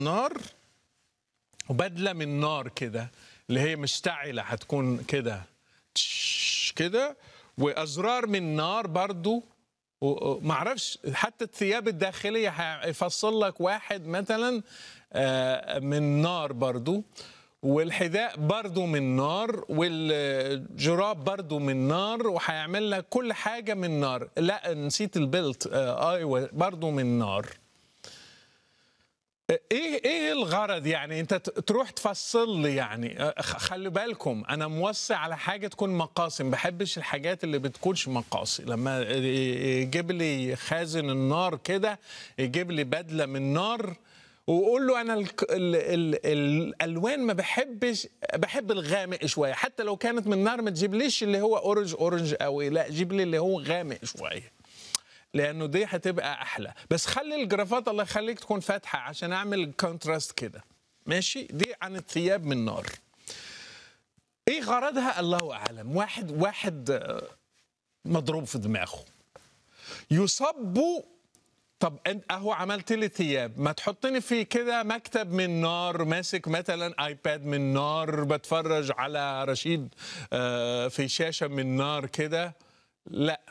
نار وبدله من نار كده اللي هي مشتعله هتكون كده تش- كده وازرار من نار برضو و- و- معرفش حتى الثياب الداخليه هيفصل لك واحد مثلا آه، من نار برضو والحذاء برضو من نار والجراب برضو من نار وهيعمل لك كل حاجه من نار لا نسيت البلت آه، ايوه برضو من نار ايه ايه الغرض يعني انت ت- تروح تفصل لي يعني أه، خ- خلي بالكم انا موسع على حاجه تكون مقاسم بحبش الحاجات اللي بتكونش مقاسي لما يجيب لي خازن النار كده يجيب لي بدله من نار وقول له انا ال ال ال الالوان ما بحبش بحب الغامق شويه حتى لو كانت من نار ما تجيبليش اللي هو اورنج اورنج قوي لا جيب لي اللي هو غامق شويه لانه دي هتبقى احلى بس خلي الجرافات الله يخليك تكون فاتحه عشان اعمل كونتراست كده ماشي دي عن الثياب من نار ايه غرضها الله اعلم واحد واحد آه، مضروب في دماغه يصب طب انت اهو عملت لي ثياب ما تحطني في كده مكتب من نار ماسك مثلا ايباد من نار بتفرج على رشيد آه، في شاشه من نار كده لا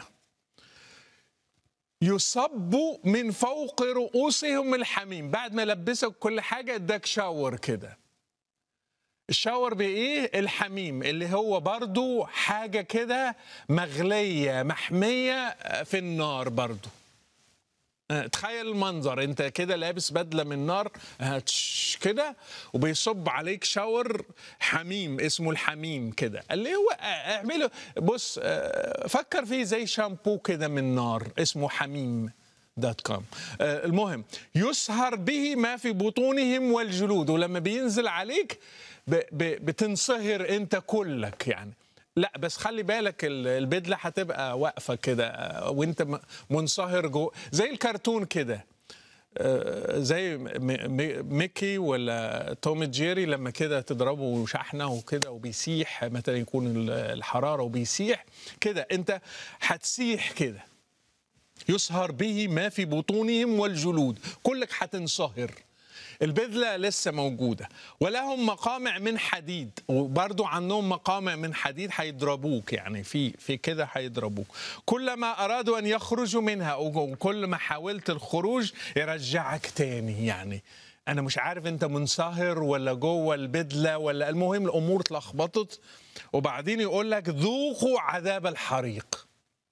يصب من فوق رؤوسهم الحميم بعد ما لبسك كل حاجة اداك شاور كده الشاور بإيه؟ الحميم اللي هو برضو حاجة كده مغلية محمية في النار برضو آه، تخيل المنظر انت كده لابس بدله من نار آه، تش- كده وبيصب عليك شاور حميم اسمه الحميم كده اللي هو آه، اعمله بص آه، فكر فيه زي شامبو كده من نار اسمه حميم دوت كوم آه، المهم يسهر به ما في بطونهم والجلود ولما بينزل عليك ب- ب- بتنصهر انت كلك يعني لا بس خلي بالك ال- البدله هتبقى واقفه كده آه، وانت م- منصهر جو زي الكرتون كده آه، زي م- م- ميكي ولا توم جيري لما كده تضربه شحنه وكده وبيسيح مثلا يكون ال- الحراره وبيسيح كده انت هتسيح كده يسهر به ما في بطونهم والجلود كلك هتنصهر البذلة لسه موجودة ولهم مقامع من حديد وبرضو عندهم مقامع من حديد هيضربوك يعني في في كده هيضربوك كلما أرادوا أن يخرجوا منها وكل ما حاولت الخروج يرجعك تاني يعني أنا مش عارف أنت منصهر ولا جوه البدلة ولا المهم الأمور اتلخبطت وبعدين يقول لك ذوقوا عذاب الحريق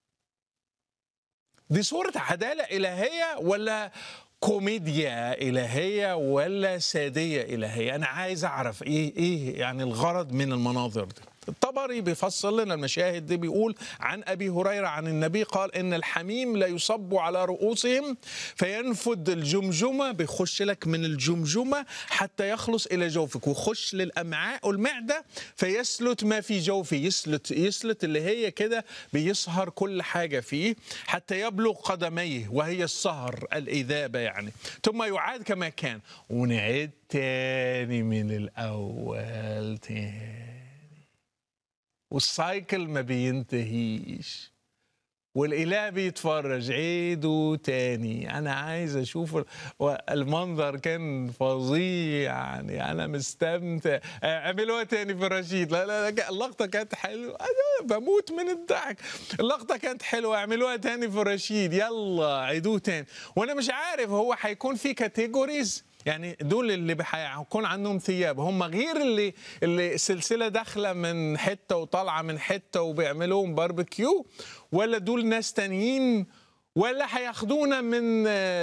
دي صورة عدالة إلهية ولا كوميديا إلهية ولا سادية إلهية أنا عايز أعرف إيه إيه يعني الغرض من المناظر دي الطبري بيفصل لنا المشاهد دي بيقول عن أبي هريرة عن النبي قال إن الحميم لا يصب على رؤوسهم فينفد الجمجمة بيخش لك من الجمجمة حتى يخلص إلى جوفك ويخش للأمعاء والمعدة فيسلت ما في جوفي يسلت يسلت اللي هي كده بيسهر كل حاجة فيه حتى يبلغ قدميه وهي السهر الإذابة يعني ثم يعاد كما كان ونعيد تاني من الأول تاني والسايكل ما بينتهيش والاله بيتفرج عيدوا تاني انا عايز اشوف ال- المنظر كان فظيع يعني انا مستمتع آه، اعملوها تاني في رشيد لا لا لا اللقطه كانت حلوه انا بموت من الضحك اللقطه كانت حلوه اعملوها تاني في رشيد يلا عيدوه تاني وانا مش عارف هو هيكون في كاتيجوريز يعني دول اللي هيكون عندهم ثياب هم غير اللي اللي السلسله داخله من حته وطالعه من حته وبيعملوهم باربيكيو ولا دول ناس تانيين ولا هياخدونا من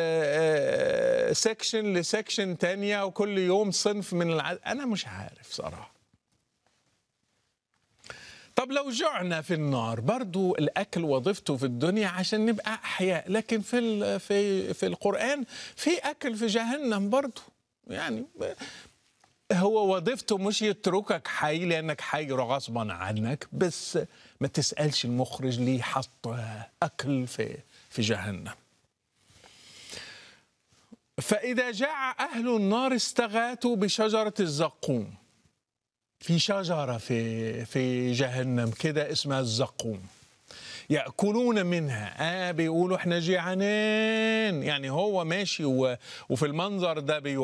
سكشن لسكشن تانية وكل يوم صنف من العد... انا مش عارف صراحه طب لو جعنا في النار برضو الأكل وظيفته في الدنيا عشان نبقى أحياء لكن في ال- في في القرآن في أكل في جهنم برضو يعني هو وظيفته مش يتركك حي لأنك حي غصبا عنك بس ما تسألش المخرج ليه حط أكل في في جهنم فإذا جاع أهل النار استغاثوا بشجرة الزقوم في شجرة في في جهنم كده اسمها الزقوم يأكلون منها آه بيقولوا احنا جيعانين يعني هو ماشي و- وفي المنظر ده بيقول